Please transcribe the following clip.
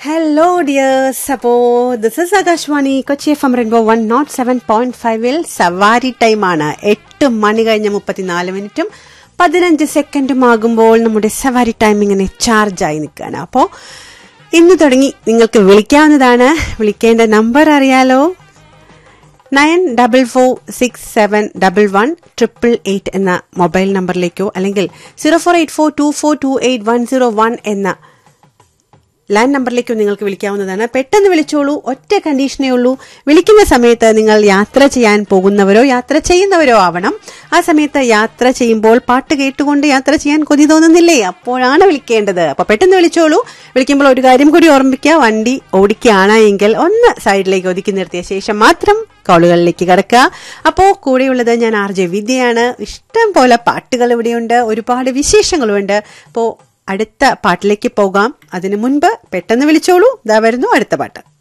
hello dears അപ്പോ this is Akashvani Kochi F M rainbow one nought seven point ഫൈവിൽ സവാരി ടൈമാണ് എട്ട് മണി കഴിഞ്ഞ മുപ്പത്തിനാല് മിനിറ്റും പതിനഞ്ച് സെക്കൻഡും ആകുമ്പോൾ നമ്മുടെ സവാരി ടൈം ഇങ്ങനെ ചാർജായി നിൽക്കുകയാണ് അപ്പോൾ ഇന്ന് തുടങ്ങി നിങ്ങൾക്ക് വിളിക്കാവുന്നതാണ് വിളിക്കേണ്ട നമ്പർ അറിയാലോ nine double four six seven double one triple eight എന്ന മൊബൈൽ നമ്പറിലേക്കോ അല്ലെങ്കിൽ zero four eight four two four two eight one zero one എന്ന ലാൻഡ് നമ്പറിലേക്കും നിങ്ങൾക്ക് വിളിക്കാവുന്നതാണ് പെട്ടെന്ന് വിളിച്ചോളൂ ഒറ്റ കണ്ടീഷനേ ഉള്ളൂ വിളിക്കുന്ന സമയത്ത് നിങ്ങൾ യാത്ര ചെയ്യാൻ പോകുന്നവരോ യാത്ര ചെയ്യുന്നവരോ ആവണം ആ സമയത്ത് യാത്ര ചെയ്യുമ്പോൾ പാട്ട് കേട്ടുകൊണ്ട് യാത്ര ചെയ്യാൻ കൊതി തോന്നുന്നില്ലേ അപ്പോഴാണ് വിളിക്കേണ്ടത് അപ്പൊ പെട്ടെന്ന് വിളിച്ചോളൂ വിളിക്കുമ്പോൾ ഒരു കാര്യം കൂടി ഓർമ്മിക്കുക വണ്ടി ഓടിക്കുകയാണ് എങ്കിൽ ഒന്ന് സൈഡിലേക്ക് ഒതുക്കി നിർത്തിയ ശേഷം മാത്രം കോളുകളിലേക്ക് കിടക്കുക അപ്പോൾ കൂടെയുള്ളത് ഞാൻ ആർ ജെ വിദ്യയാണ് ഇഷ്ടം പോലെ പാട്ടുകൾ ഇവിടെയുണ്ട് ഒരുപാട് വിശേഷങ്ങളുമുണ്ട് അപ്പോൾ അടുത്ത പാട്ടിലേക്ക് പോകാം അതിനു മുൻപ് പെട്ടെന്ന് വിളിച്ചോളൂ ഇതാ വരുന്നു അടുത്ത പാട്ട്